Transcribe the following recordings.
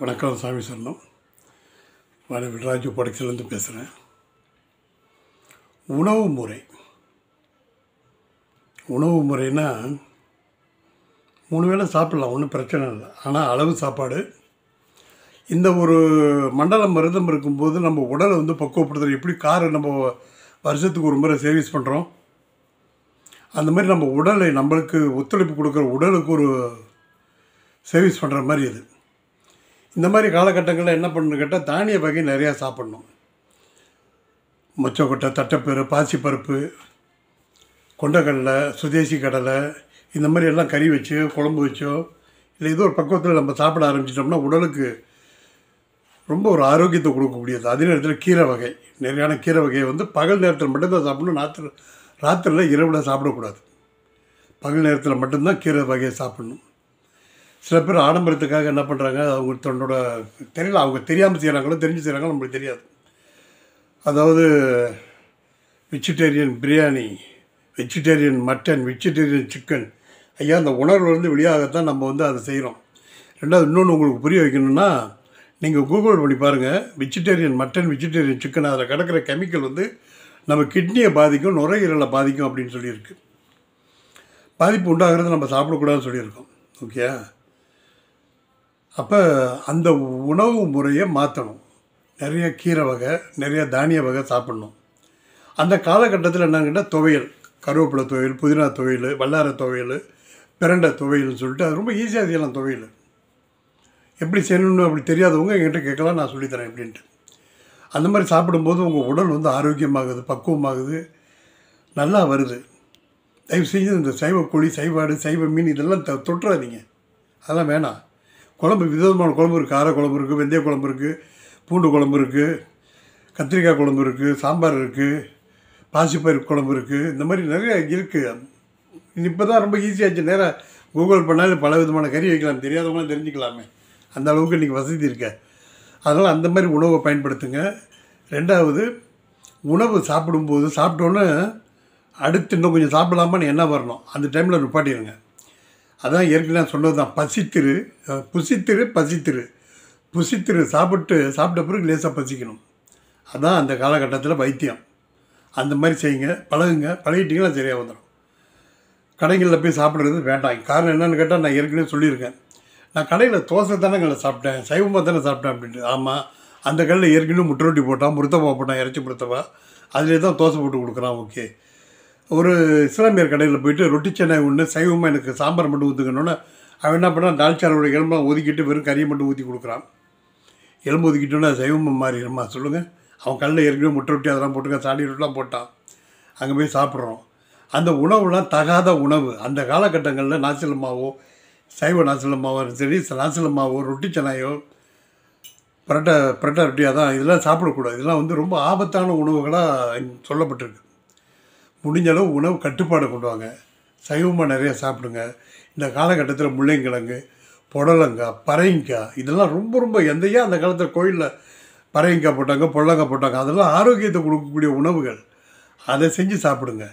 வணக்கம் சாமி சொன்னோம் நான் விட்ராஜு படச்சிலேருந்து பேசுகிறேன் உணவு முறை உணவு முறைனா மூணு வேளை சாப்பிட்லாம் ஒன்றும் பிரச்சனை இல்லை ஆனால் அளவு சாப்பாடு இந்த ஒரு மண்டலம் விரதம் இருக்கும்போது நம்ம உடலை வந்து பக்குவப்படுத்துறது எப்படி காரை நம்ம வருஷத்துக்கு ஒரு முறை சர்வீஸ் பண்ணுறோம் அந்த மாதிரி நம்ம உடலை நம்மளுக்கு ஒத்துழைப்பு கொடுக்குற உடலுக்கு ஒரு சர்வீஸ் பண்ணுற மாதிரி இது இந்த மாதிரி காலகட்டங்களில் என்ன பண்ணணும் கேட்டால் தானிய வகை நிறையா சாப்பிட்ணும் மொச்சக்கொட்டை தட்டைப்பயிறு பாசிப்பருப்பு கொண்டக்கடலை சுதேசி கடலை இந்த மாதிரி எல்லாம் கறி வச்சு குழம்பு வச்சோ இல்லை ஏதோ ஒரு பக்குவத்தில் நம்ம சாப்பிட ஆரம்பிச்சிட்டோம்னா உடலுக்கு ரொம்ப ஒரு ஆரோக்கியத்தை கொடுக்கக்கூடியது அதே நேரத்தில் கீரை வகை நிறையான கீரை வகையை வந்து பகல் நேரத்தில் மட்டும்தான் சாப்பிடணும் ராத்திரி ராத்திரியில் இரவில் சாப்பிடக்கூடாது பகல் நேரத்தில் மட்டும்தான் கீரை வகையை சாப்பிடணும் சில பேர் ஆடம்பரத்துக்காக என்ன பண்ணுறாங்க அவங்க தன்னோட தெரியல அவங்க தெரியாமல் செய்கிறாங்களோ தெரிஞ்சு செய்கிறாங்களோ நம்மளுக்கு தெரியாது அதாவது vegetarian biryani vegetarian mutton vegetarian chicken ஐயா அந்த உணர்வுலேருந்து வெளியாகத்தான் நம்ம வந்து அதை செய்கிறோம் ரெண்டாவது இன்னொன்று உங்களுக்கு புரிய வைக்கணும்னா நீங்கள் கூகுள் பண்ணி பாருங்கள் வெஜிடேரியன் மட்டன் வெஜிடேரியன் சிக்கன் அதில் கிடக்கிற கெமிக்கல் வந்து நம்ம கிட்னியை பாதிக்கும் நுரையீரலை பாதிக்கும் அப்படின்னு சொல்லியிருக்கு பாதிப்பு உண்டாகிறது நம்ம சாப்பிடக்கூடாதுன்னு சொல்லியிருக்கோம் ஓகே அப்போ அந்த உணவு முறையை மாற்றணும் நிறைய கீரை வகை நிறைய தானிய வகை சாப்பிட்ணும் அந்த காலகட்டத்தில் என்னன்னு கேட்டால் துவையல் கருவேப்பிலை துவையல் புதினா துவையல் வல்லார துவையல் பிரண்டை துவையல்னு சொல்லிட்டு அது ரொம்ப ஈஸியாக செய்யலாம் துவையல் எப்படி செய்யணும்னு அப்படி தெரியாதவங்க என்கிட்ட கேட்கலாம் நான் சொல்லித்தரேன் எப்படின்ட்டு அந்த மாதிரி சாப்பிடும்போது உங்கள் உடல் வந்து ஆரோக்கியமாகுது பக்குவமாகுது நல்லா வருது தயவு செஞ்சு இந்த சைவ கோழி சைவாடு சைவ மீன் இதெல்லாம் த தொட்டுறாதீங்க அதெல்லாம் வேணாம் குழம்பு விதவிதமான குழம்பு இருக்குது கார குழம்பு இருக்குது வெந்தய குழம்பு இருக்குது பூண்டு குழம்பு இருக்குது கத்திரிக்காய் குழம்பு இருக்குது சாம்பார் இருக்குது பாசிப்பயிறு குழம்பு இருக்குது இந்த மாதிரி நிறைய இருக்குது இப்போ தான் ரொம்ப ஈஸியாச்சு நேராக கூகுள் பண்ணாலும் பல விதமான கறி வைக்கலாம் தெரியாதவங்களாம் தெரிஞ்சுக்கலாமே அந்த அளவுக்கு இன்றைக்கி வசதி இருக்க அதனால் அந்த மாதிரி உணவை பயன்படுத்துங்க ரெண்டாவது உணவு சாப்பிடும்போது சாப்பிட்டோன்னே அடுத்து இன்னும் கொஞ்சம் சாப்பிடலாமான்னு என்ன வரணும் அந்த டைமில் நிப்பாட்டிடுங்க அதான் ஏற்கனவே சொன்னது தான் பசித்திரு அஹ், புசித்திரு பசித்திரு புசித்திரு சாப்பிட்டு சாப்பிட்ட பிறகு லேசாக பசிக்கணும் அதான் அந்த காலகட்டத்தில் வைத்தியம் அந்த மாதிரி செய்யுங்க பழகுங்க பழகிட்டிங்கன்னா சரியாக வந்துடும் கடைகளில் போய் சாப்பிட்றது வேண்டாம் காரணம் என்னன்னு கேட்டால் நான் ஏற்கனவே சொல்லியிருக்கேன் நான் கடையில் தோசை தானேங்களை சாப்பிட்டேன் சைவமாக தானே சாப்பிட்டேன் அப்படின்ட்டு ஆமாம் அந்த கடையில் ஏற்கனவே முட்டை ரொட்டி போட்டான் முருத்தப்பா போட்டான் இறைச்சி முருத்தப்பா அதிலே தான் தோசை போட்டு கொடுக்குறான் ஓகே ஒரு இஸ்லாமியர் கடையில் போயிட்டு ரொட்டி சென்னை ஒன்று சைவமாக எனக்கு சாம்பார் மட்டும் ஊற்றுக்கணுன்னு அவன் என்ன பண்ணான் தால்ச்சாரோட எலும்பெலாம் ஒதுக்கிட்டு வெறும் கறியை மட்டும் ஊற்றி கொடுக்குறான் எலும்பு ஒதுக்கிட்டோன்னா சைவமாக மாறிடுமா சொல்லுங்கள் அவன் கல்லில் ஏற்கனவே முட்டை ரொட்டி அதெல்லாம் போட்டுக்க சாடி ரொட்டிலாம் போட்டான் அங்கே போய் சாப்பிட்றோம் அந்த உணவுலாம் தகாத உணவு அந்த காலகட்டங்களில் நாசிலமாவோ சைவ நாசிலமாவோ சரி நாசிலமாவோ ரொட்டி சென்னாயோ பரோட்டா பரோட்டா ரொட்டியாக தான் இதெல்லாம் சாப்பிடக்கூடாது இதெல்லாம் வந்து ரொம்ப ஆபத்தான உணவுகளாக சொல்லப்பட்டிருக்கு முடிஞ்ச அளவு உணவு கட்டுப்பாடு கொண்டு வாங்க சைவமாக நிறைய சாப்பிடுங்க இந்த காலகட்டத்தில் முள்ளங்கிழங்கு புடலங்காய் பறையங்காய் இதெல்லாம் ரொம்ப ரொம்ப எந்தையா அந்த காலத்தில் கோயிலில் பறையங்காய் போட்டாங்க பொடலங்காய் போட்டாங்க அதெல்லாம் ஆரோக்கியத்தை கொடுக்கக்கூடிய உணவுகள் அதை செஞ்சு சாப்பிடுங்க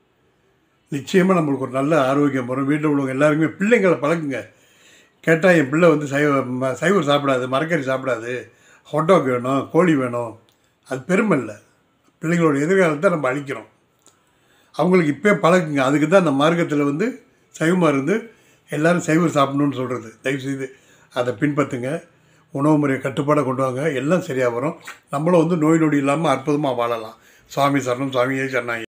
நிச்சயமாக நம்மளுக்கு ஒரு நல்ல ஆரோக்கியம் வரும் வீட்டில் உள்ளவங்க எல்லாருக்குமே பிள்ளைங்களை பழக்குங்க கேட்டால் என் பிள்ளை வந்து சைவ ம- சைவம் சாப்பிடாது மரக்கறி சாப்பிடாது ஹொட்டாக் வேணும் கோழி வேணும் அது பெருமை இல்லை பிள்ளைங்களோட எதிர்காலத்தை நம்ம அழிக்கிறோம் அவங்களுக்கு இப்போயே பழகுங்க அதுக்கு தான் அந்த மார்க்கத்தில் வந்து சைவமாக இருந்து எல்லாரும் சைவம் சாப்பிடணும்னு சொல்கிறது தயவுசெய்து அதை பின்பற்றுங்க உணவு முறையை கட்டுப்பாடாக கொண்டு வாங்க எல்லாம் சரியாக வரும் நம்மளும் வந்து நோய் நொடி இல்லாமல் அற்புதமாக வாழலாம் சுவாமி சரணம் சுவாமியே சரணாயி